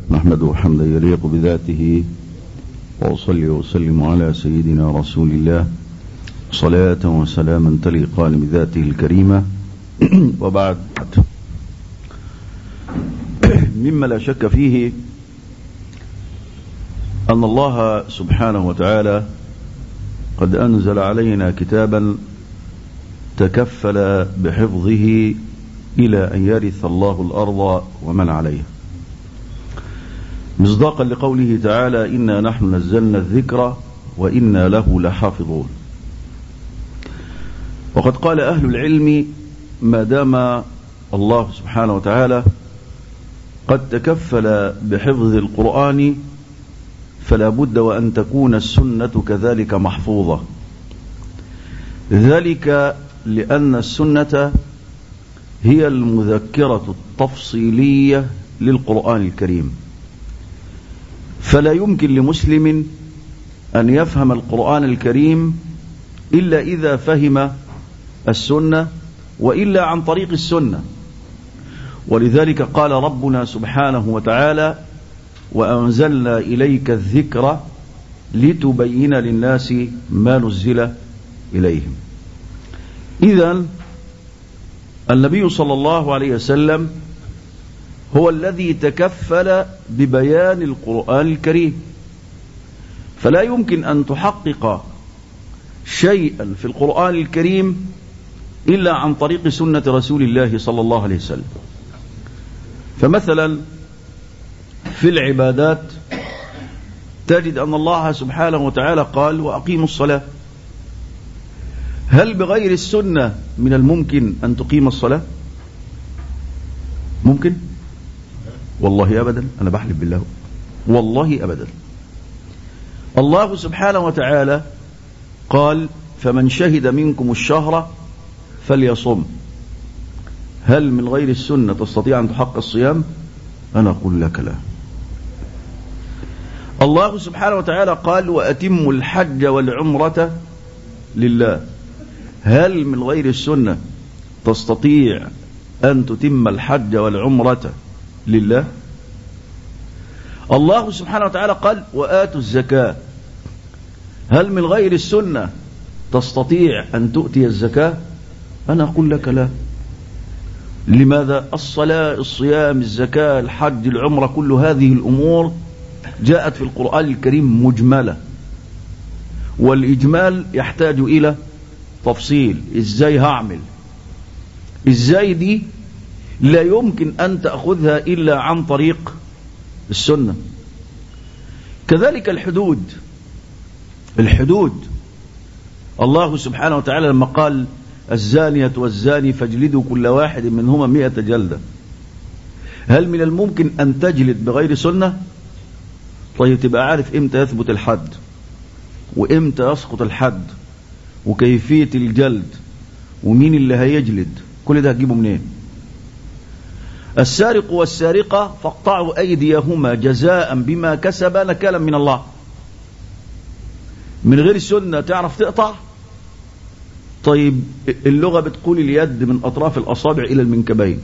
نحمده حمدا يليق بذاته وأصلي وأسلم على سيدنا رسول الله صلاة وسلاما تليقان بذاته الكريمة وبعد مما لا شك فيه أن الله سبحانه وتعالى قد أنزل علينا كتابا تكفل بحفظه إلى أن يرث الله الأرض ومن عليها مصداقا لقوله تعالى إنا نحن نزلنا الذكر وإنا له لحافظون وقد قال أهل العلم ما دام الله سبحانه وتعالى قد تكفل بحفظ القرآن فلا بد وأن تكون السنة كذلك محفوظة ذلك لأن السنة هي المذكرة التفصيلية للقرآن الكريم فلا يمكن لمسلم أن يفهم القرآن الكريم إلا إذا فهم السنة وإلا عن طريق السنة ولذلك قال ربنا سبحانه وتعالى وأنزلنا إليك الذكر لتبين للناس ما نزل إليهم إذا النبي صلى الله عليه وسلم هو الذي تكفل ببيان القرآن الكريم فلا يمكن أن تحقق شيئا في القرآن الكريم إلا عن طريق سنة رسول الله صلى الله عليه وسلم فمثلا في العبادات تجد أن الله سبحانه وتعالى قال وأقيموا الصلاة هل بغير السنة من الممكن أن تقيم الصلاة ممكن والله أبدا أنا بحلف بالله والله أبدا الله سبحانه وتعالى قال فمن شهد منكم الشهر فليصم هل من غير السنة تستطيع أن تحقق الصيام أنا أقول لك لا الله سبحانه وتعالى قال وأتموا الحج والعمرة لله هل من غير السنة تستطيع أن تتم الحج والعمرة لله الله سبحانه وتعالى قال وآتوا الزكاة هل من غير السنة تستطيع أن تؤتي الزكاة أنا أقول لك لا لماذا الصلاة الصيام الزكاة الحج العمرة كل هذه الأمور جاءت في القرآن الكريم مجملة والإجمال يحتاج إلى تفصيل إزاي هعمل إزاي دي لا يمكن أن تأخذها إلا عن طريق السنة كذلك الحدود الحدود الله سبحانه وتعالى لما قال الزانية والزاني فاجلدوا كل واحد منهما مئة جلدة هل من الممكن أن تجلد بغير سنة طيب تبقى عارف إمتى يثبت الحد وإمتى يسقط الحد وكيفية الجلد ومين اللي هيجلد كل ده هتجيبه منين السارق والسارقة فاقطعوا أيديهما جزاء بما كسبا نكالا من الله من غير السنة تعرف تقطع طيب اللغة بتقول اليد من أطراف الأصابع إلى المنكبين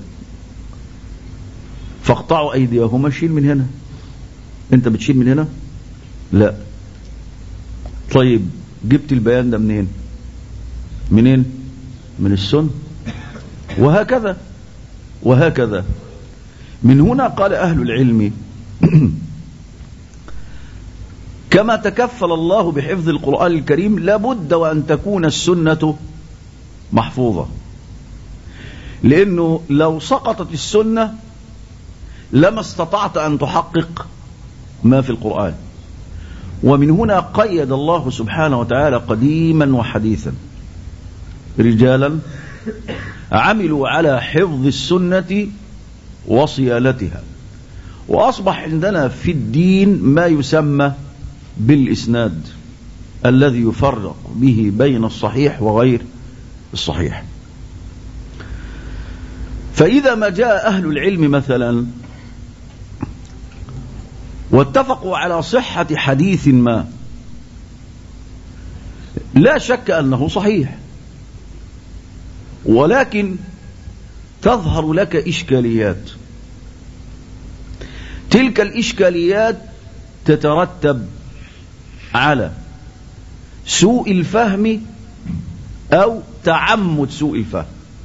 فاقطعوا أيديهما شيل من هنا أنت بتشيل من هنا لا طيب جبت البيان ده منين منين من السن وهكذا وهكذا من هنا قال أهل العلم كما تكفل الله بحفظ القرآن الكريم لابد وأن تكون السنة محفوظة لأنه لو سقطت السنة لما استطعت أن تحقق ما في القرآن ومن هنا قيد الله سبحانه وتعالى قديما وحديثا رجالا عملوا على حفظ السنة وصيانتها وأصبح عندنا في الدين ما يسمى بالإسناد الذي يفرق به بين الصحيح وغير الصحيح فإذا ما جاء أهل العلم مثلا واتفقوا على صحة حديث ما لا شك أنه صحيح ولكن تظهر لك إشكاليات تلك الإشكاليات تترتب على سوء الفهم أو تعمد سوء الفهم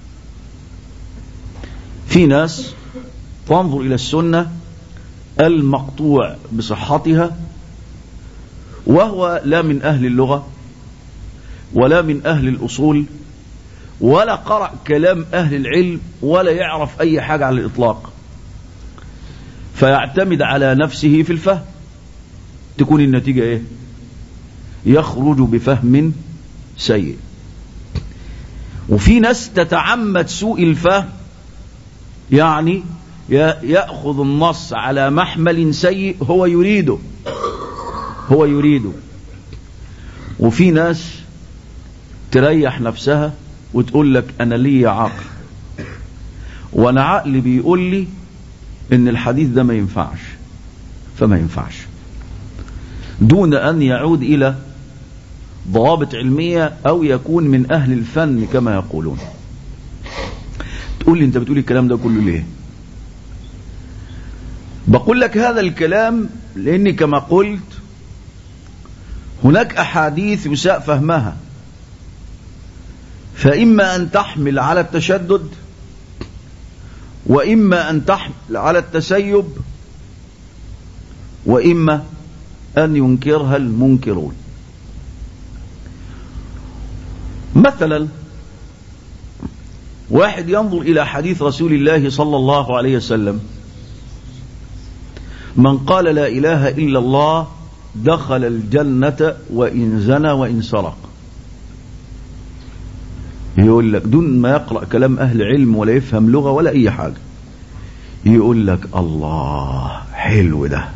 في ناس تنظر إلى السنة المقطوع بصحتها وهو لا من أهل اللغة ولا من أهل الأصول ولا قرأ كلام أهل العلم ولا يعرف أي حاجة على الإطلاق فيعتمد على نفسه في الفهم تكون النتيجة إيه يخرج بفهم سيء وفي ناس تتعمد سوء الفهم يعني يأخذ النص على محمل سيء هو يريده هو يريده وفي ناس تريح نفسها وتقول لك أنا لي عقل وأنا عقلي بيقول لي إن الحديث ده ما ينفعش فما ينفعش دون أن يعود إلى ضوابط علمية أو يكون من أهل الفن كما يقولون تقول لي أنت بتقول الكلام ده كله ليه بقول لك هذا الكلام لأني كما قلت هناك أحاديث يساء فهمها فإما أن تحمل على التشدد وإما أن تحمل على التسيب وإما أن ينكرها المنكرون مثلا واحد ينظر إلى حديث رسول الله صلى الله عليه وسلم من قال لا إله إلا الله دخل الجنة وإن زنى وإن سرق يقول لك دون ما يقرأ كلام أهل علم ولا يفهم لغة ولا أي حاجة يقول لك الله حلو ده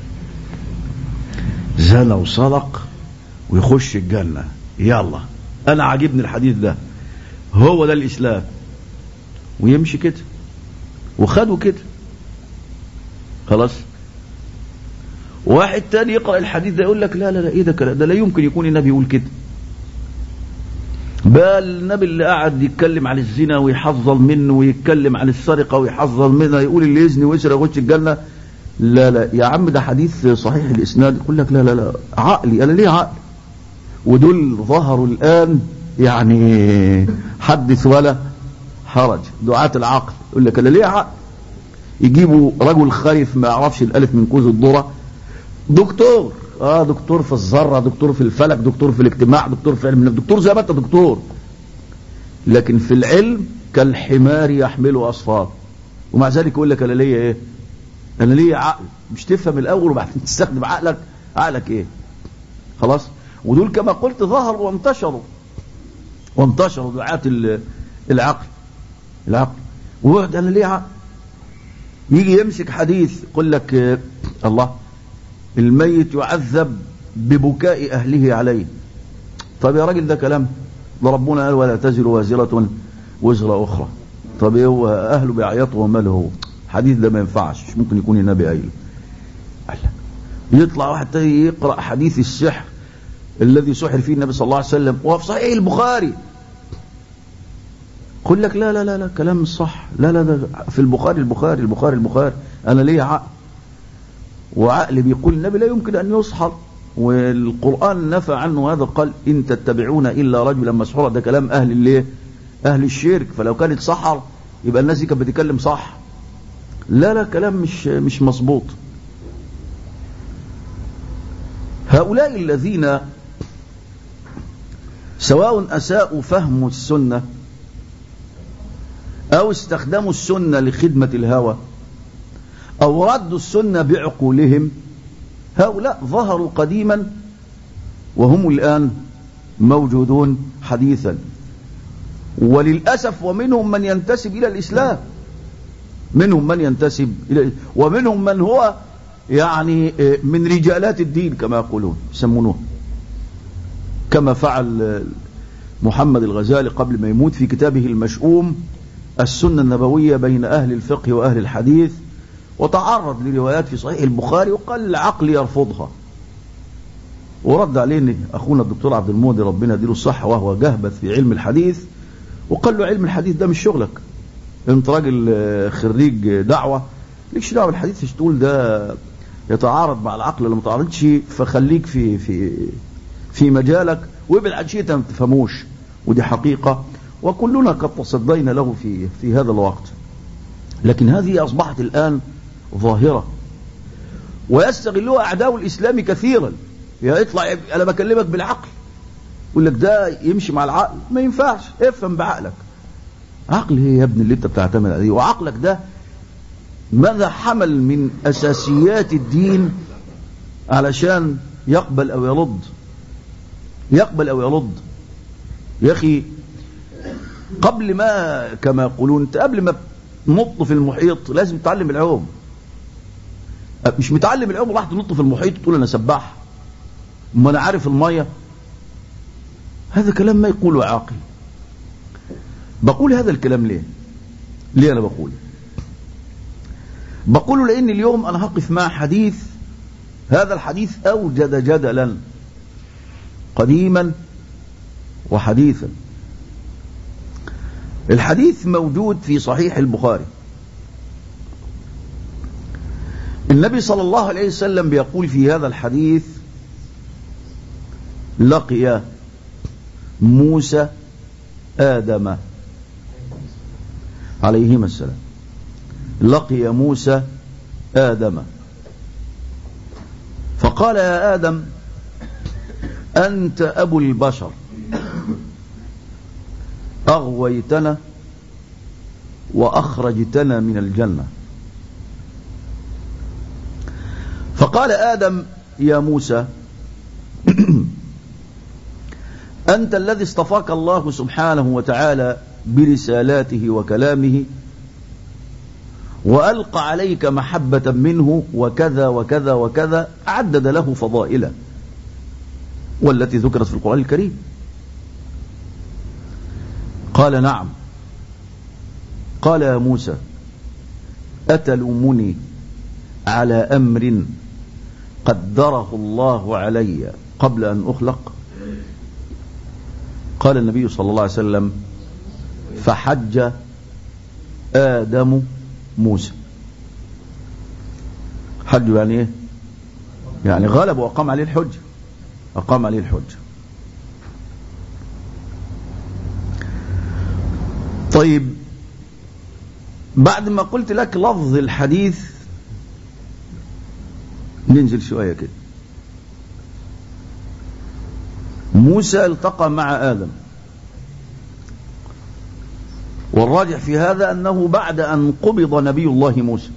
زنى وصدق ويخش الجنة يلا أنا عاجبني الحديث ده هو ده الإسلام ويمشي كده وخدوا كده خلاص واحد تاني يقرأ الحديث ده يقول لك لا لا لا ايه ده كلام ده لا يمكن يكون النبي يقول كده بل النبي اللي قاعد يتكلم عن الزنا ويحذر منه ويتكلم عن السرقة ويحذر منها يقول اللي يزني ويسرق يخش الجنة لا لا يا عم ده حديث صحيح الإسناد يقول لك لا لا لا عقلي أنا ليه عقل ودول ظهروا الآن يعني حدث ولا حرج دعاة العقل يقول لك أنا ليه عقل يجيبوا رجل خريف ما يعرفش الألف من كوز الذرة دكتور اه دكتور في الذره دكتور في الفلك دكتور في الاجتماع دكتور في علم دكتور زي ما انت دكتور لكن في العلم كالحمار يحمل اصفار ومع ذلك يقول لك انا ليا ايه انا ليا عقل مش تفهم الاول وبعدين تستخدم عقلك عقلك ايه خلاص ودول كما قلت ظهروا وانتشروا وانتشروا دعاة العقل العقل ويقعد انا ليه عقل يجي يمسك حديث يقول لك آه الله الميت يعذب ببكاء أهله عليه طب يا راجل ده كلام ده ربنا قال ولا تزر وازرة وزر أخرى طب ايه هو أهله بيعيطوا وماله هو حديث ده ما ينفعش مش ممكن يكون النبي قايل يطلع واحد تاني يقرأ حديث السحر الذي سحر فيه النبي صلى الله عليه وسلم وفي صحيح البخاري يقول لك لا لا لا لا كلام مش صح لا لا ده في البخاري البخاري البخاري البخاري انا ليه عقل وعقل بيقول النبي لا يمكن أن يصحر والقرآن نفى عنه هذا قال إن تتبعون إلا رجلا مسحورا ده كلام أهل الليه أهل الشرك فلو كانت سحر يبقى الناس دي كانت بتتكلم صح لا لا كلام مش مش مظبوط هؤلاء الذين سواء أساءوا فهم السنة أو استخدموا السنة لخدمة الهوى أو ردوا السنة بعقولهم هؤلاء ظهروا قديما وهم الآن موجودون حديثا وللأسف ومنهم من ينتسب إلى الإسلام منهم من ينتسب إلى ومنهم من هو يعني من رجالات الدين كما يقولون يسمونه كما فعل محمد الغزالي قبل ما يموت في كتابه المشؤوم السنة النبوية بين أهل الفقه وأهل الحديث وتعرض لروايات في صحيح البخاري وقال العقل يرفضها ورد عليه أخونا الدكتور عبد المودي ربنا يديله الصحة وهو جهبث في علم الحديث وقال له علم الحديث ده مش شغلك انت راجل خريج دعوة ليكش دعوة بالحديث مش تقول ده يتعارض مع العقل اللي ما تعارضش فخليك في في في مجالك وابعد عن شيء انت ما تفهموش ودي حقيقة وكلنا قد تصدينا له في في هذا الوقت لكن هذه أصبحت الآن ظاهرة ويستغلها أعداء الإسلام كثيرا يطلع أنا بكلمك بالعقل يقول لك ده يمشي مع العقل ما ينفعش افهم بعقلك عقل هي يا ابني اللي انت بتعتمد عليه وعقلك ده ماذا حمل من أساسيات الدين علشان يقبل أو يرد يقبل أو يرد يا أخي قبل ما كما يقولون انت قبل ما تنط في المحيط لازم تتعلم العوم مش متعلم العوم راح تنط في المحيط وتقول انا سباح ما انا عارف الميه هذا كلام ما يقوله عاقل بقول هذا الكلام ليه ليه انا بقول بقول لان اليوم انا هقف مع حديث هذا الحديث اوجد جدلا قديما وحديثا الحديث موجود في صحيح البخاري النبي صلى الله عليه وسلم بيقول في هذا الحديث لقي موسى آدم عليهما السلام لقي موسى آدم فقال يا آدم أنت أبو البشر أغويتنا وأخرجتنا من الجنة فقال آدم يا موسى أنت الذي اصطفاك الله سبحانه وتعالى برسالاته وكلامه وألقى عليك محبة منه وكذا وكذا وكذا عدد له فضائلا والتي ذكرت في القرآن الكريم قال نعم قال يا موسى أتلومني على أمر قدره الله علي قبل أن أخلق قال النبي صلى الله عليه وسلم فحج آدم موسى حج يعني ايه يعني غلب وأقام عليه الحج أقام عليه الحج طيب بعد ما قلت لك لفظ الحديث ننزل شوية كده موسى التقى مع آدم والراجح في هذا أنه بعد أن قبض نبي الله موسى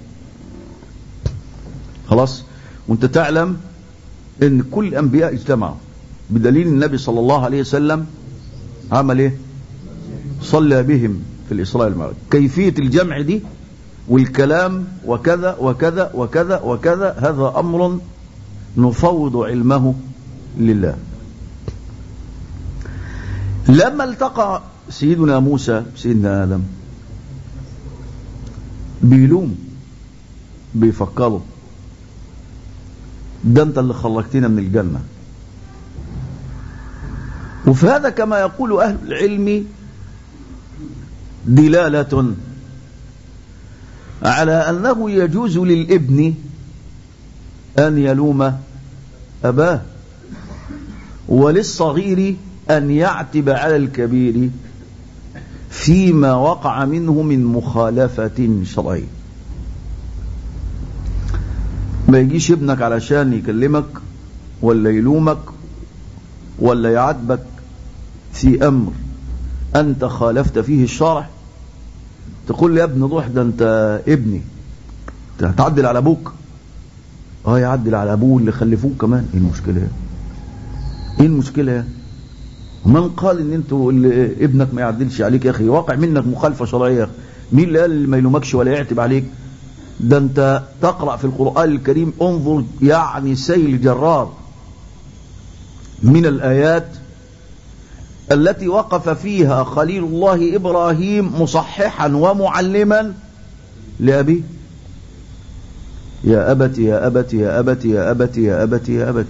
خلاص وانت تعلم ان كل الأنبياء اجتمعوا بدليل النبي صلى الله عليه وسلم عمل ايه صلى بهم في الإسراء والمعراج كيفية الجمع دي والكلام وكذا وكذا وكذا وكذا هذا أمر نفوض علمه لله لما التقى سيدنا موسى سيدنا آدم بيلوم بيفكروا ده انت اللي خرجتنا من الجنة وفي هذا كما يقول أهل العلم دلالة على أنه يجوز للابن أن يلوم أباه وللصغير أن يعتب على الكبير فيما وقع منه من مخالفة شرعية ما يجيش ابنك علشان يكلمك ولا يلومك ولا يعاتبك في أمر أنت خالفت فيه الشرع تقول لي يا ابن روح ده أنت ابني تعدل على أبوك اه يعدل على أبوه اللي خلفوه كمان ايه المشكلة ايه المشكلة من قال ان انتوا اللي ابنك ما يعدلش عليك يا اخي واقع منك مخالفة شرعية يا اخي مين اللي قال اللي ما يلومكش ولا يعتب عليك ده انت تقرأ في القرآن الكريم انظر يعني سيل جرار من الآيات التي وقف فيها خليل الله إبراهيم مصححا ومعلما لأبيه يا أبت يا أبت يا أبت يا أبت يا أبت يا أبت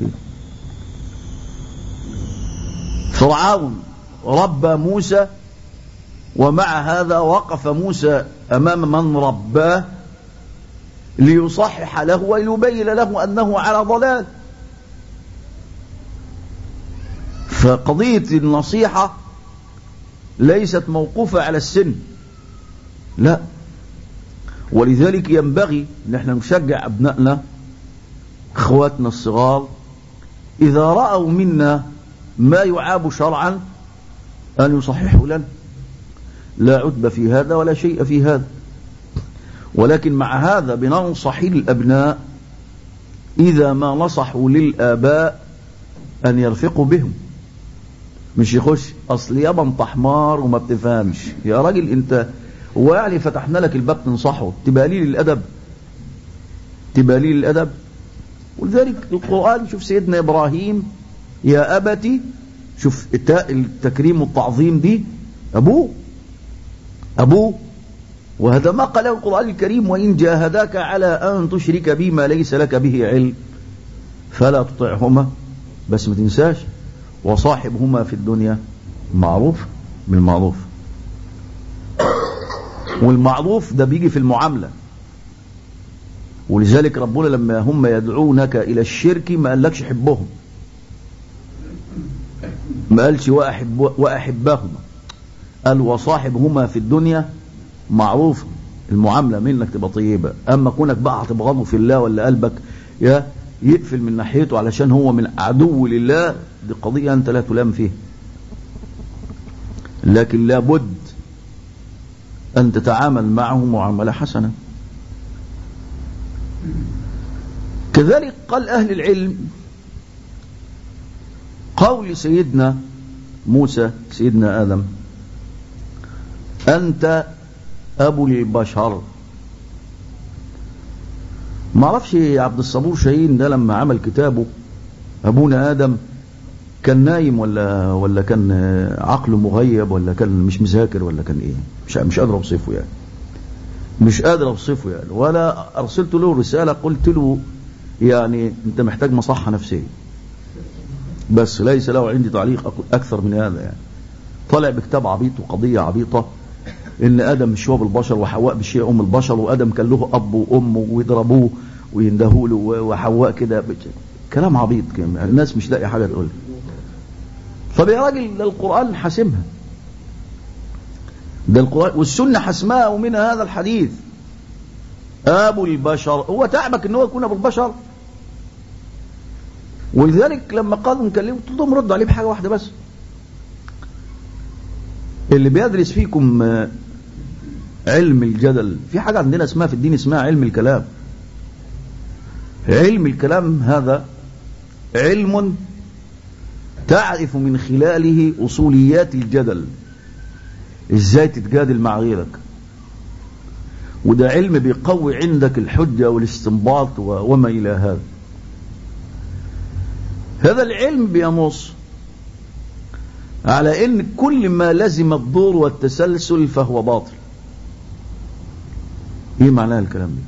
فرعون ربى موسى ومع هذا وقف موسى أمام من رباه ليصحح له ويبين له أنه على ضلال فقضية النصيحة ليست موقوفة على السن لا ولذلك ينبغي ان احنا نشجع ابنائنا اخواتنا الصغار اذا رأوا منا ما يعاب شرعا ان يصححوا لنا لا عتب في هذا ولا شيء في هذا ولكن مع هذا بننصح الابناء اذا ما نصحوا للاباء ان يرفقوا بهم مش يخش اصل يابا انت حمار وما بتفهمش يا راجل انت هو يعني فتحنا لك الباب تنصحه تبقى قليل الادب تبقى قليل الادب ولذلك القران شوف سيدنا ابراهيم يا ابتي شوف التكريم والتعظيم دي ابوه ابوه وهذا ما قاله القران الكريم وان جاهداك على ان تشرك بي ما ليس لك به علم فلا تطعهما بس ما تنساش وصاحبهما في الدنيا معروف بالمعروف والمعروف ده بيجي في المعاملة ولذلك ربنا لما هم يدعونك إلى الشرك ما قالكش حبهم ما قالش وأحب وأحبهما قال وصاحبهما في الدنيا معروف المعاملة منك تبقى طيبة أما كونك بقى هتبغضه في الله ولا قلبك يا يقفل من ناحيته علشان هو من عدو لله دي قضية أنت لا تلام فيها لكن لابد أن تتعامل معه معاملة حسنة كذلك قال أهل العلم قول سيدنا موسى سيدنا آدم أنت أبو البشر ما اعرفش عبد الصبور شاهين ده لما عمل كتابه أبونا آدم كان نايم ولا ولا كان عقله مغيب ولا كان مش مذاكر ولا كان ايه مش مش قادر اوصفه يعني مش قادر اوصفه يعني ولا ارسلت له رساله قلت له يعني انت محتاج مصحه نفسيه بس ليس له عندي تعليق اكثر من هذا يعني طلع بكتاب عبيط وقضيه عبيطه ان ادم مش هو بالبشر وحواء مش هي ام البشر وادم كان له اب وام ويضربوه ويندهوا له وحواء كده كلام عبيط كده الناس مش لاقي حاجه تقولها طب يا راجل ده القرآن حاسمها ده القرآن والسنة حسمها ومنها هذا الحديث أبو البشر هو تعبك ان هو يكون أبو البشر ولذلك لما قالوا نكلمه قلت لهم ردوا عليه بحاجة واحدة بس اللي بيدرس فيكم علم الجدل في حاجة عندنا اسمها في الدين اسمها علم الكلام علم الكلام هذا علم تعرف من خلاله أصوليات الجدل ازاي تتجادل مع غيرك وده علم بيقوي عندك الحجة والاستنباط وما إلى هذا هذا العلم بينص على ان كل ما لزم الدور والتسلسل فهو باطل ايه معناه الكلام ده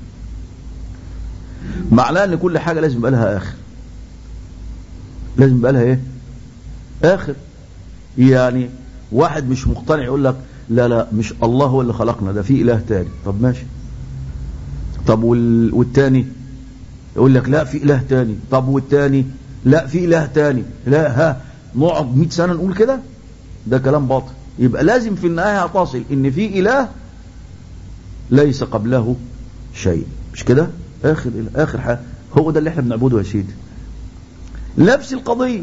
معناه ان كل حاجة لازم يبقى لها اخر لازم يبقى لها ايه اخر يعني واحد مش مقتنع يقول لك لا لا مش الله هو اللي خلقنا ده في اله تاني طب ماشي طب وال... والتاني يقول لك لا في اله تاني طب والتاني لا في اله تاني لا ها نقعد 100 سنه نقول كده ده كلام باطل يبقى لازم في النهايه هتصل ان في اله ليس قبله شيء مش كده اخر اخر حاجه هو ده اللي احنا بنعبده يا سيدي نفس القضيه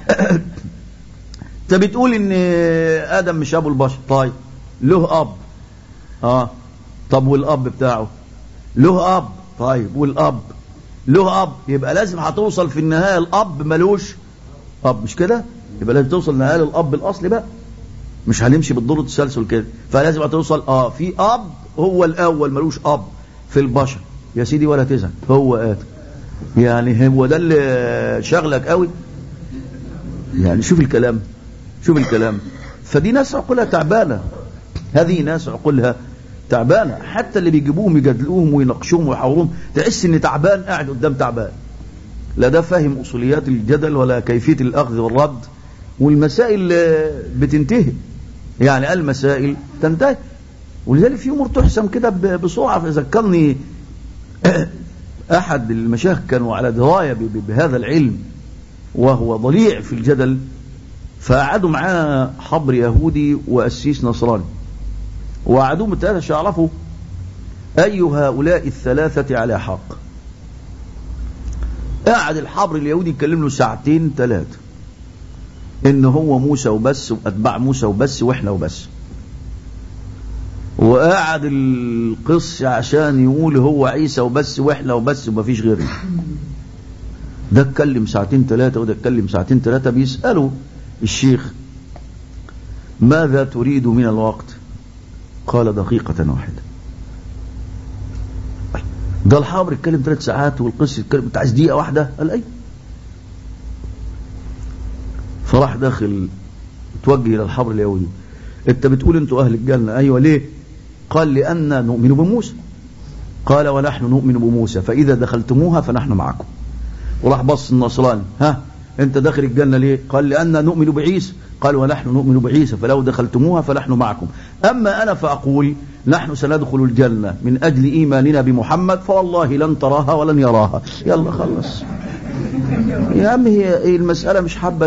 انت بتقول ان ادم مش ابو البشر طيب له اب اه طب والاب بتاعه له اب طيب والاب له اب يبقى لازم هتوصل في النهايه الاب ملوش اب مش كده يبقى لازم توصل النهايه للاب الاصلي بقى مش هنمشي بالدور التسلسل كده فلازم هتوصل اه في اب هو الاول ملوش اب في البشر يا سيدي ولا تزعل هو ادم يعني هو ده اللي شغلك قوي يعني شوف الكلام شوف الكلام فدي ناس عقولها تعبانه هذه ناس عقولها تعبانه حتى اللي بيجيبوهم يجادلوهم ويناقشوهم ويحاوروهم تحس ان تعبان قاعد قدام تعبان لا ده فاهم اصوليات الجدل ولا كيفيه الاخذ والرد والمسائل بتنتهي يعني المسائل تنتهي ولذلك في امور تحسم كده بسرعه ذكرني أحد المشايخ كانوا على دراية بهذا العلم وهو ضليع في الجدل فقعدوا معاه حبر يهودي وأسيس نصراني وقعدوهم الثلاثة عشان يعرفوا أي هؤلاء الثلاثة على حق قعد الحبر اليهودي يتكلم له ساعتين ثلاثة إن هو موسى وبس وأتباع موسى وبس وإحنا وبس وقعد القص عشان يقول هو عيسى وبس واحنا وبس ومفيش غيرنا ده اتكلم ساعتين ثلاثة وده اتكلم ساعتين ثلاثة بيسألوا الشيخ ماذا تريد من الوقت قال دقيقة واحدة ده الحابر اتكلم ثلاث ساعات والقصة اتكلم انت عايز دقيقة واحدة قال اي فراح داخل توجه الى الحبر اليهودي انت بتقول انتوا اهل الجنة ايوه ليه قال لأن نؤمن بموسى قال ونحن نؤمن بموسى فإذا دخلتموها فنحن معكم وراح بص النصراني ها انت داخل الجنة ليه قال لأن نؤمن بعيسى قال ونحن نؤمن بعيسى فلو دخلتموها فنحن معكم أما أنا فأقول نحن سندخل الجنة من أجل إيماننا بمحمد فوالله لن تراها ولن يراها يلا خلص يا عم هي المسألة مش حابة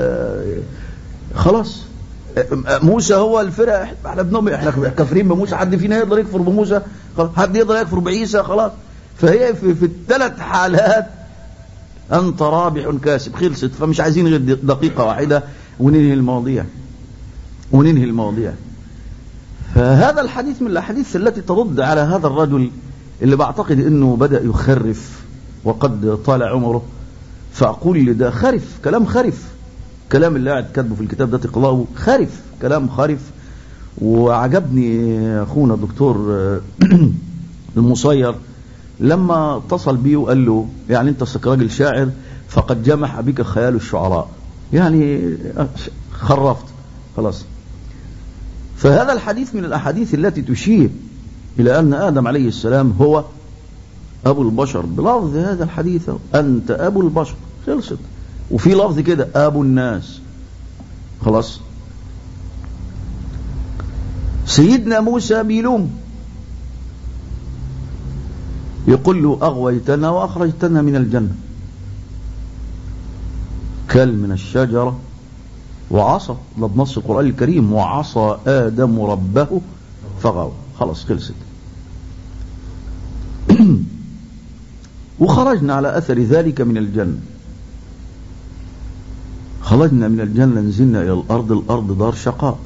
خلاص موسى هو الفرقة احنا بنؤمن احنا كافرين بموسى حد فينا يقدر يكفر بموسى حد يقدر يكفر بعيسى خلاص فهي في, في الثلاث حالات انت رابح كاسب خلصت فمش عايزين غير دقيقة واحدة وننهي المواضيع وننهي المواضيع فهذا الحديث من الاحاديث التي ترد على هذا الرجل اللي بعتقد انه بدأ يخرف وقد طال عمره فاقول ده خرف كلام خرف كلام اللي قاعد كاتبه في الكتاب ده تقرأه خرف كلام خرف وعجبني اخونا الدكتور المصير لما اتصل بيه وقال له يعني انت راجل شاعر فقد جمح بك خيال الشعراء يعني خرفت خلاص فهذا الحديث من الاحاديث التي تشير الى ان ادم عليه السلام هو ابو البشر بلفظ هذا الحديث انت ابو البشر خلصت وفي لفظ كده ابو الناس خلاص سيدنا موسى بيلوم يقول له اغويتنا واخرجتنا من الجنه كل من الشجره وعصى ده بنص القران الكريم وعصى ادم ربه فغوى خلاص خلصت وخرجنا على اثر ذلك من الجنه خرجنا من الجنة نزلنا إلى الأرض الأرض دار شقاء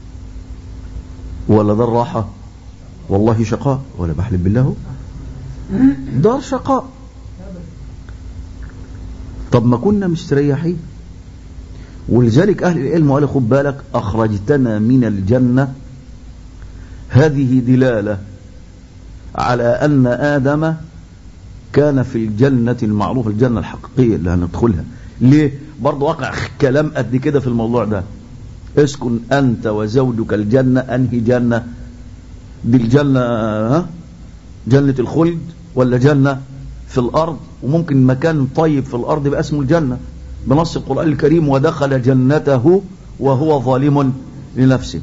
ولا دار راحة والله شقاء ولا بحلف بالله دار شقاء طب ما كنا مستريحين ولذلك أهل العلم قالوا خد بالك أخرجتنا من الجنة هذه دلالة على أن آدم كان في الجنة المعروفة الجنة الحقيقية اللي هندخلها ليه برضه وقع كلام قد كده في الموضوع ده اسكن أنت وزوجك الجنة أنهي جنة دي الجنة ها جنة الخلد ولا جنة في الأرض وممكن مكان طيب في الأرض يبقى اسمه الجنة بنص القرآن الكريم ودخل جنته وهو ظالم لنفسه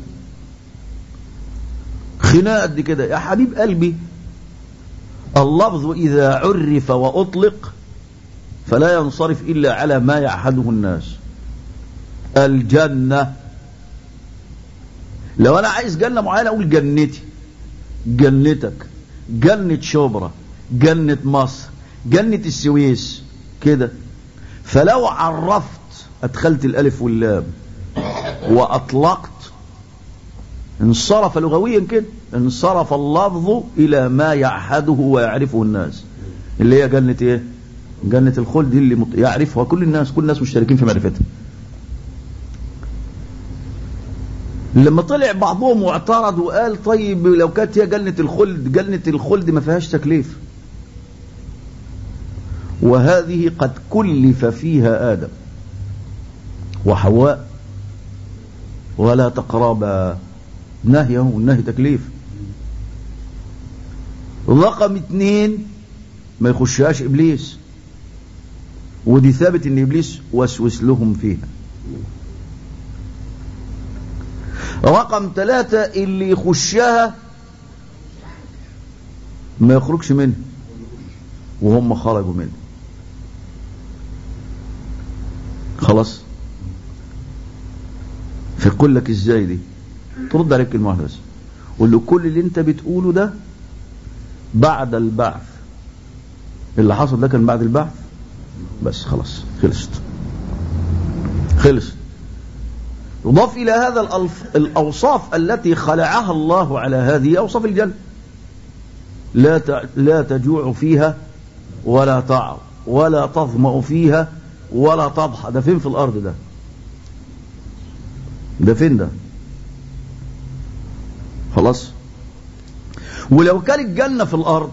خناقة قد كده يا حبيب قلبي اللفظ إذا عرف وأطلق فلا ينصرف إلا على ما يعهده الناس الجنة لو أنا عايز جنة معينة أقول جنتي جنتك جنة شبرا جنة مصر جنة السويس كده فلو عرفت أدخلت الألف واللام وأطلقت انصرف لغويا كده انصرف اللفظ إلى ما يعهده ويعرفه الناس اللي هي جنة ايه جنة الخلد دي اللي يعرفها كل الناس كل الناس مشتركين في معرفتها لما طلع بعضهم واعترض وقال طيب لو كانت هي جنة الخلد جنة الخلد ما فيهاش تكليف وهذه قد كلف فيها آدم وحواء ولا تقربا نهي والنهي تكليف رقم اتنين ما يخشهاش ابليس ودي ثابت ان ابليس وسوس لهم فيها رقم ثلاثة اللي يخشها ما يخرجش منها وهم خرجوا منه خلاص فيقول لك ازاي دي ترد عليك كلمه واحده بس قول له كل اللي انت بتقوله ده بعد البعث اللي حصل ده كان بعد البعث بس خلاص خلصت خلصت يضاف إلى هذا الألف الأوصاف التي خلعها الله على هذه أوصاف الجنة لا ت- لا تجوع فيها ولا تعر ولا تظمأ فيها ولا تضحى ده فين في الأرض ده ده فين ده خلاص ولو كانت جنة في الأرض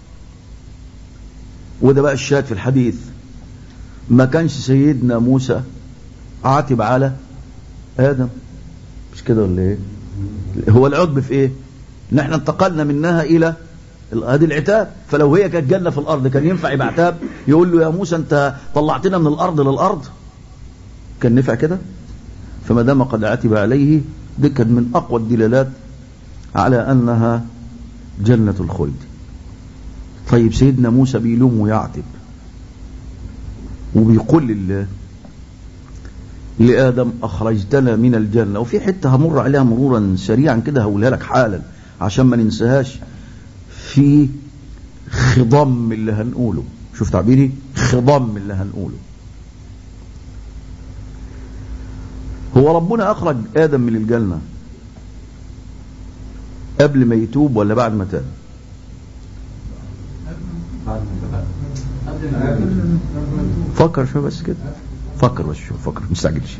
وده بقى الشاهد في الحديث ما كانش سيدنا موسى عاتب على آدم مش كده ولا ايه هو العتب في ايه ان احنا انتقلنا منها الى ال- هذه العتاب فلو هي كانت جنة في الارض كان ينفع يبقى عتاب يقول له يا موسى انت طلعتنا من الارض للارض كان نفع كده فما دام قد عتب عليه دي كان من اقوى الدلالات على انها جنة الخلد طيب سيدنا موسى بيلوم ويعتب وبيقول لله لآدم أخرجتنا من الجنة وفي حتة همر عليها مرورا سريعا كده هقولها لك حالا عشان ما ننساهاش في خضم اللي هنقوله شوف تعبيري خضم اللي هنقوله هو ربنا أخرج آدم من الجنة قبل ما يتوب ولا بعد ما تاب فكر شوية بس كده فكر بس شوف فكر ما تستعجلش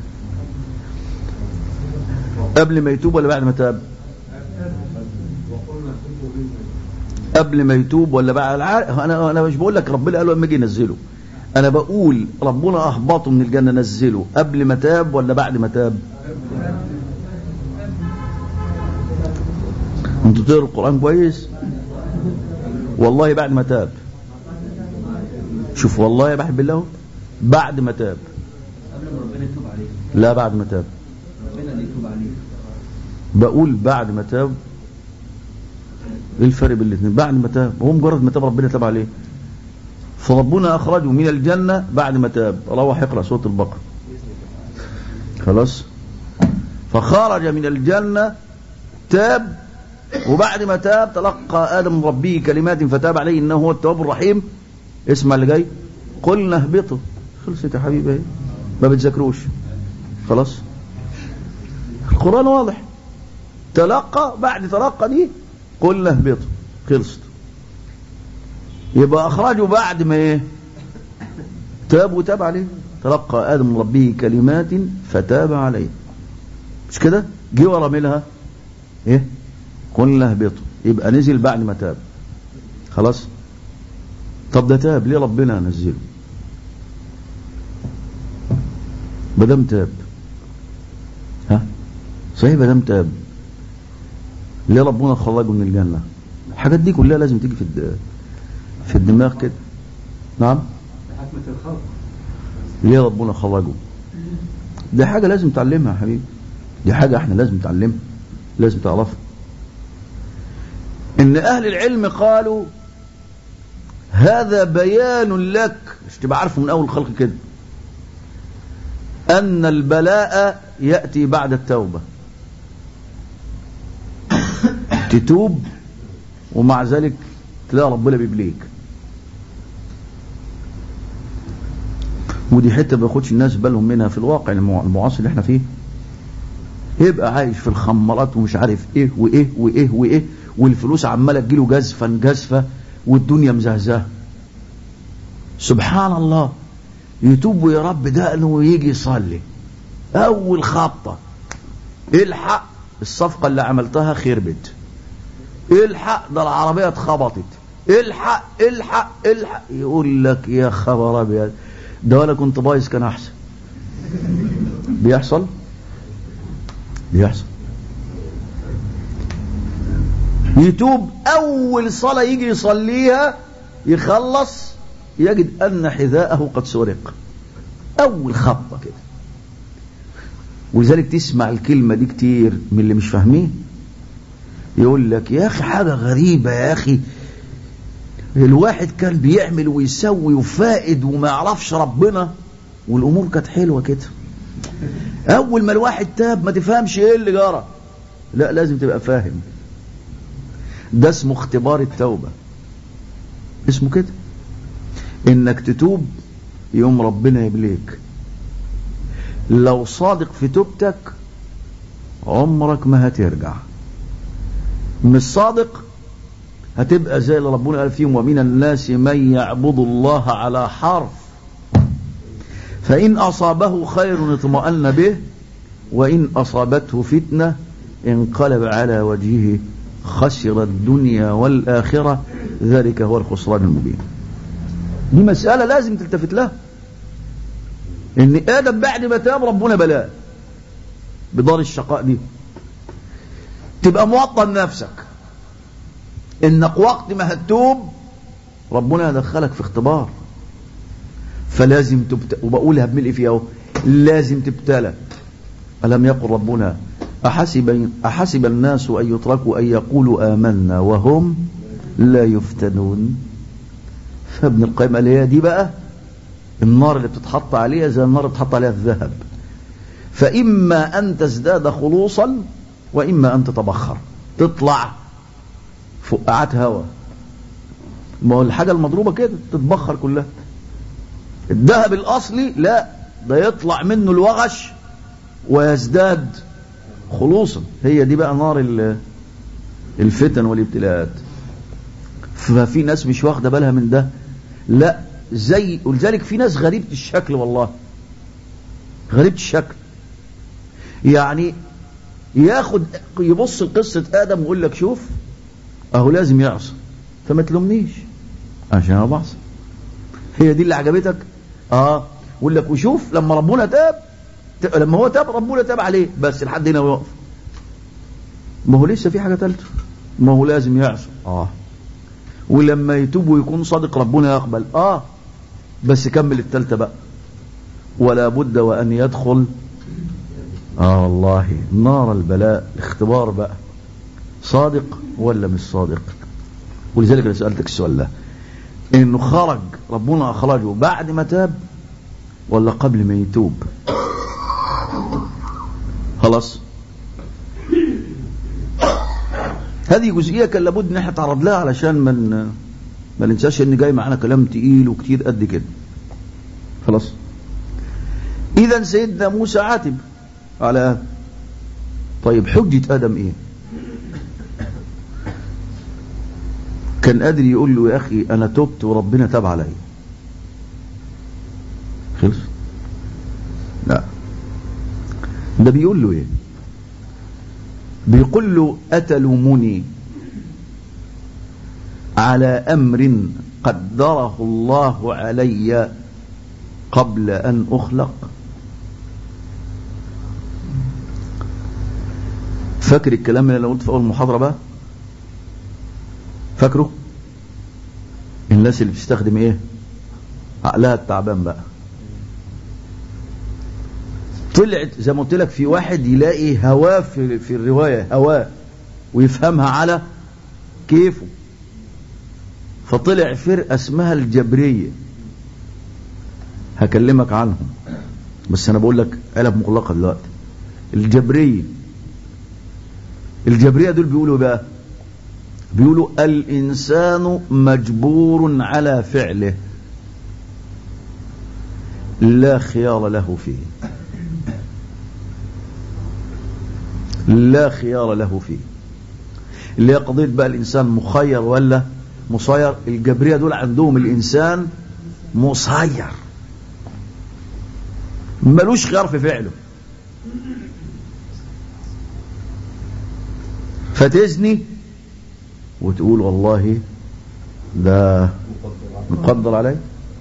قبل ما يتوب ولا بعد ما تاب قبل ما يتوب ولا بعد الع- انا انا مش بقول لك ربنا قال له لما يجي ينزله انا بقول ربنا اهبطه من الجنه نزله قبل ما تاب ولا بعد ما تاب انتوا تقروا القران كويس والله بعد ما تاب شوف والله يا بحب الله بعد ما تاب قبل ما ربنا يتوب عليه لا بعد ما تاب ربنا اللي يتوب عليه بقول بعد ما تاب ايه الفرق بين الاثنين بعد ما تاب هو مجرد ما تاب ربنا تاب عليه فربنا اخرجه من الجنه بعد ما تاب روح يقرا سوره البقره خلاص فخرج من الجنه تاب وبعد ما تاب تلقى ادم من ربه كلمات فتاب عليه انه هو التواب الرحيم اسمع اللي جاي قلنا اهبطوا خلصت يا حبيبي اهي ما بتذاكروش خلاص القرآن واضح تلقى بعد تلقى دي قلنا اهبطوا خلصت يبقى أخرجوا بعد ما ايه تاب وتاب عليه تلقى آدم من ربه كلمات فتاب عليه مش كده جه ورا منها ايه قلنا اهبطوا يبقى نزل بعد ما تاب خلاص طب ده تاب ليه ربنا نزله بدم تاب ها صحيح بدم تاب ليه ربنا خرجه من الجنة الحاجات دي كلها لازم تيجي في الد... في الدماغ كده نعم حكمة الخلق ليه ربنا خرجه دي حاجة لازم تعلمها يا حبيبي دي حاجة احنا لازم نتعلمها لازم تعرفها ان اهل العلم قالوا هذا بيان لك مش تبقى عارفه من اول الخلق كده ان البلاء ياتي بعد التوبه تتوب ومع ذلك تلاقي ربنا بيبليك ودي حته ما بياخدش الناس بالهم منها في الواقع المع- المعاصر اللي احنا فيه يبقى عايش في الخمرات ومش عارف ايه وايه وايه وايه والفلوس عماله تجيله جزفا جزفه والدنيا مزهزاه سبحان الله يتوب يا رب ده انه يجي يصلي اول خبطه الحق الصفقه اللي عملتها خربت الحق ده العربيه اتخبطت الحق الحق الحق يقول لك يا خبر ابيض ده ولا كنت بايظ كان احسن بيحصل بيحصل يتوب اول صلاه يجي يصليها يخلص يجد ان حذاءه قد سرق اول خطه كده ولذلك تسمع الكلمه دي كتير من اللي مش فاهمين يقول لك يا اخي حاجه غريبه يا اخي الواحد كان بيعمل ويسوي وفائد وما يعرفش ربنا والامور كانت حلوه كده اول ما الواحد تاب ما تفهمش ايه اللي جرى لا لازم تبقى فاهم ده اسمه اختبار التوبه اسمه كده انك تتوب يوم ربنا يبليك لو صادق في توبتك عمرك ما هترجع مش صادق هتبقى زي اللي ربنا قال فيهم ومن الناس من يعبد الله على حرف فإن أصابه خير اطمأن به وإن أصابته فتنة انقلب على وجهه خسر الدنيا والآخرة ذلك هو الخسران المبين دي مسألة لازم تلتفت لها إن آدم بعد ما تاب ربنا بلاه بدار الشقاء دي تبقى موطن نفسك انك وقت ما هتوب ربنا يدخلك في اختبار فلازم تبت... وبقولها بملء فيها اهو لازم تبتلى ألم يقل ربنا أحسب, أحسب الناس أن يتركوا أن يقولوا آمنا وهم لا يفتنون فابن القيم قال هي دي بقى النار اللي بتتحط عليها زي النار اللي بتتحط عليها الذهب فإما أن تزداد خلوصا وإما أن تتبخر تطلع فقاعات هوا ما هو الحاجة المضروبة كده تتبخر كلها الذهب الأصلي لا ده يطلع منه الوغش ويزداد خلوصا هي دي بقى نار الفتن والابتلاءات ففي ناس مش واخدة بالها من ده لا زي ولذلك في ناس غريبة الشكل والله غريبة الشكل يعني ياخد يبص لقصة آدم ويقول لك شوف أهو لازم يعصى فما تلومنيش عشان أنا بعصى هي دي اللي عجبتك اه يقول لك وشوف لما ربنا تاب لما هو تاب ربنا تاب عليه بس لحد هنا ويقف ما هو لسه في حاجة ثالثة ما هو لازم يعصى اه ولما يتوب ويكون صادق ربنا يقبل اه بس كمل الثالثة بقى ولا بد وأن يدخل اه والله نار البلاء الاختبار بقى صادق ولا مش صادق ولذلك انا سألتك السؤال ده انه خرج ربنا اخرجه بعد ما تاب ولا قبل ما يتوب خلاص هذه جزئيه كان لابد ان احنا نتعرض لها علشان من ما ننساش ان جاي معانا كلام تقيل وكتير قد كده خلاص اذا سيدنا موسى عاتب على آدم طيب حجة آدم إيه كان قادر يقول له يا أخي أنا تبت وربنا تاب علي خلص لا ده بيقول له إيه بيقول له أتلومني على أمر قدره الله علي قبل أن أخلق فاكر الكلام اللي انا قلت في اول محاضره بقى فاكره الناس اللي بتستخدم ايه عقلها التعبان بقى طلعت زي ما قلت لك في واحد يلاقي هواه في, في الروايه هواه ويفهمها على كيفه فطلع فرقه اسمها الجبريه هكلمك عنهم بس انا بقول لك علب مغلقه دلوقتي الجبريه الجبرية دول بيقولوا بقى بيقولوا الإنسان مجبور على فعله لا خيار له فيه لا خيار له فيه اللي هي قضية بقى الإنسان مخير ولا مصير الجبرية دول عندهم الإنسان مصير ملوش خيار في فعله فتزني وتقول والله ده مقدر علي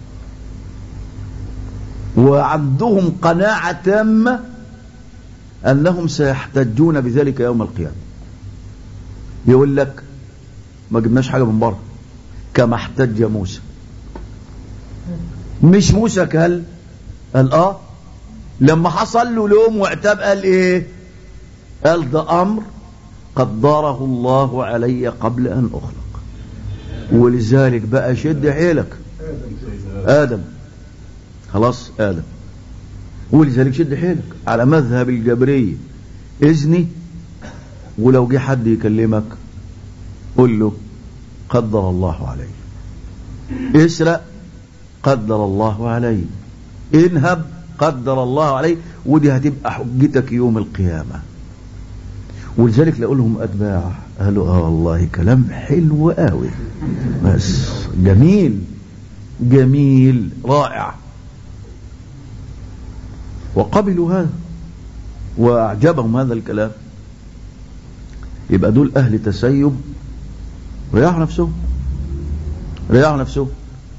وعندهم قناعة تامة أنهم سيحتجون بذلك يوم القيامة يقول لك ما جبناش حاجة من بره كما احتج موسى مش موسى قال قال اه لما حصل له لوم واعتاب قال ايه قال ده امر قدره الله علي قبل أن أخلق ولذلك بقى شد حيلك آدم خلاص آدم ولذلك شد حيلك على مذهب الجبرية إذني ولو جه حد يكلمك قل له قدر الله عليه اسرق قدر الله عليه انهب قدر الله عليه ودي هتبقى حجتك يوم القيامة ولذلك لقول لهم أتباع قالوا اه والله كلام حلو قوي بس جميل جميل رائع وقبلوا هذا وأعجبهم هذا الكلام يبقى دول أهل تسيب رياح نفسهم رياح نفسهم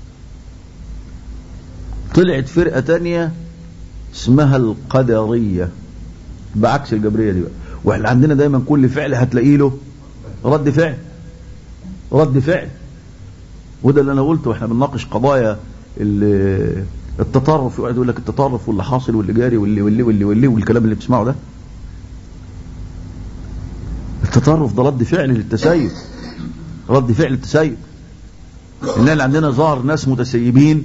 طلعت فرقة تانية اسمها القدرية بعكس الجبرية دي بقى واحنا عندنا دايما كل فعل هتلاقي له رد فعل رد فعل وده اللي انا قلته واحنا بنناقش قضايا التطرف يقعد يقول لك التطرف واللي حاصل واللي جاري واللي واللي واللي واللي والكلام اللي بتسمعه ده التطرف ده رد فعل للتسيب رد فعل التسيب ان اللي عندنا ظهر ناس متسيبين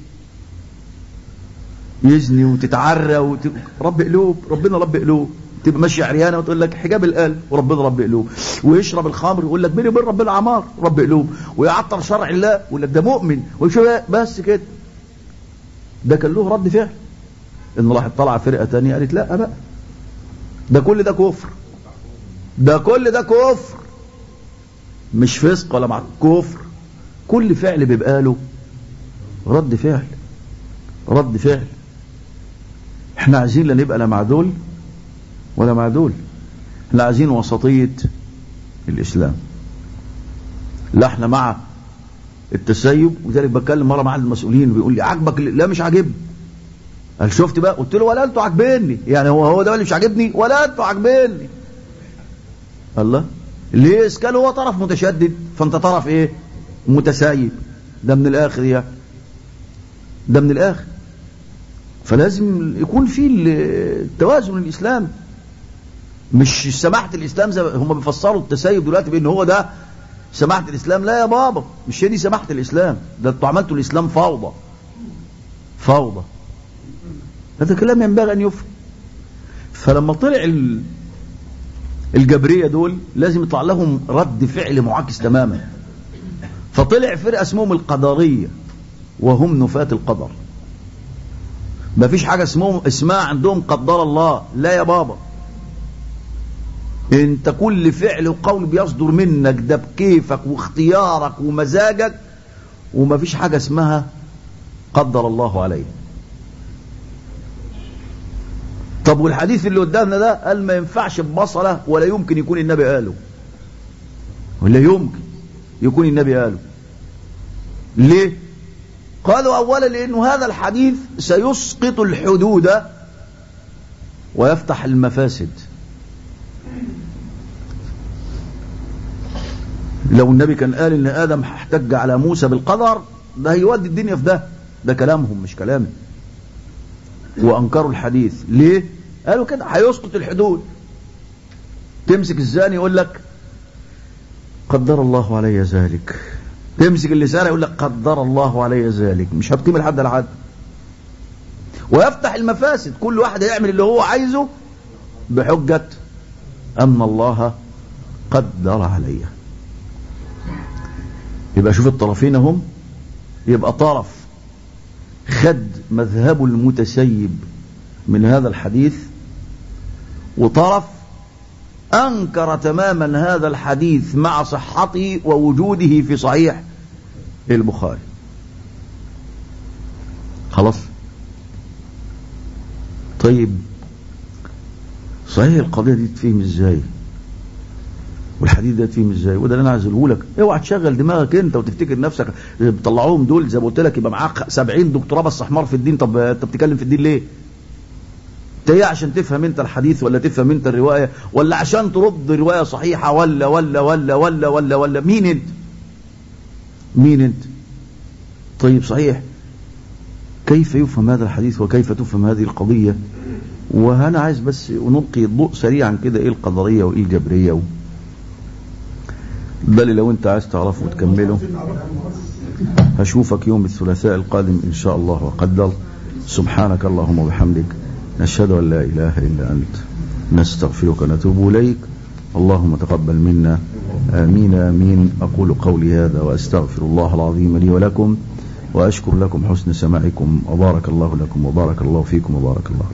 يزني وتتعرى وت... رب قلوب ربنا رب قلوب تبقى ماشي عريانه وتقول لك حجاب القلب وربنا رب قلوب ويشرب الخمر ويقول لك بيني وبين ربنا عمار رب قلوب ويعطر شرع الله ويقول لك ده مؤمن ويشوف بس كده ده كان له رد فعل ان راحت طالعه فرقه ثانيه قالت لا بقى ده كل ده كفر ده كل ده كفر مش فسق ولا مع كفر كل فعل بيبقى له رد فعل رد فعل احنا عايزين لا نبقى لا مع دول ولا مع دول احنا عايزين وسطية الاسلام لا احنا مع التسيب وذلك بتكلم مره مع المسؤولين بيقول لي عاجبك لا مش عاجبني قال شفت بقى قلت له ولا انتوا عاجبيني يعني هو هو ده اللي مش عاجبني ولا انتوا عاجبيني الله ليه قال هو طرف متشدد فانت طرف ايه متسايب ده من الاخر يعني ده من الاخر فلازم يكون في التوازن الاسلامي مش سماحه الاسلام زي هم بيفسروا التسيب دلوقتي بان هو ده سماحه الاسلام لا يا بابا مش هي دي سماحه الاسلام ده انتوا عملتوا الاسلام فوضى فوضى هذا كلام ينبغي ان يفهم فلما طلع الجبريه دول لازم يطلع لهم رد فعل معاكس تماما فطلع فرقه اسمهم القدريه وهم نفاة القدر ما فيش حاجة اسمهم اسمها عندهم قدر الله لا يا بابا انت كل فعل وقول بيصدر منك ده بكيفك واختيارك ومزاجك وما فيش حاجة اسمها قدر الله عليه طب والحديث اللي قدامنا ده قال ما ينفعش ببصلة ولا يمكن يكون النبي قاله ولا يمكن يكون النبي قاله ليه قالوا اولا لانه هذا الحديث سيسقط الحدود ويفتح المفاسد لو النبي كان قال ان ادم احتج على موسى بالقدر ده هيودي الدنيا في ده ده كلامهم مش كلامي وانكروا الحديث ليه قالوا كده هيسقط الحدود تمسك الزاني يقول لك قدر الله علي ذلك تمسك اللسان يقول لك قدر الله علي ذلك مش هتقيم لحد العد ويفتح المفاسد كل واحد يعمل اللي هو عايزه بحجة أن الله قدر عليه يبقى شوف الطرفين هم يبقى طرف خد مذهب المتسيب من هذا الحديث وطرف أنكر تماما هذا الحديث مع صحته ووجوده في صحيح البخاري خلاص طيب صحيح القضية دي تفهم ازاي والحديث ده تفهم ازاي وده اللي انا عايز اقوله لك اوعى تشغل دماغك انت وتفتكر نفسك بتطلعوهم دول زي ما قلت لك يبقى معاك 70 دكتوراه بس حمار في الدين طب انت بتتكلم في الدين ليه؟ انت ايه عشان تفهم انت الحديث ولا تفهم انت الروايه ولا عشان ترد روايه صحيحه ولا ولا ولا ولا ولا ولا مين انت؟ مين انت؟ طيب صحيح كيف يفهم هذا الحديث وكيف تفهم هذه القضيه؟ وانا عايز بس نلقي الضوء سريعا كده ايه القدريه وايه الجبريه و... ده اللي لو انت عايز تعرفه وتكمله هشوفك يوم الثلاثاء القادم ان شاء الله وقدر سبحانك اللهم وبحمدك نشهد ان لا اله الا انت نستغفرك ونتوب اليك اللهم تقبل منا امين امين اقول قولي هذا واستغفر الله العظيم لي ولكم واشكر لكم حسن سماعكم وبارك الله لكم وبارك الله فيكم وبارك الله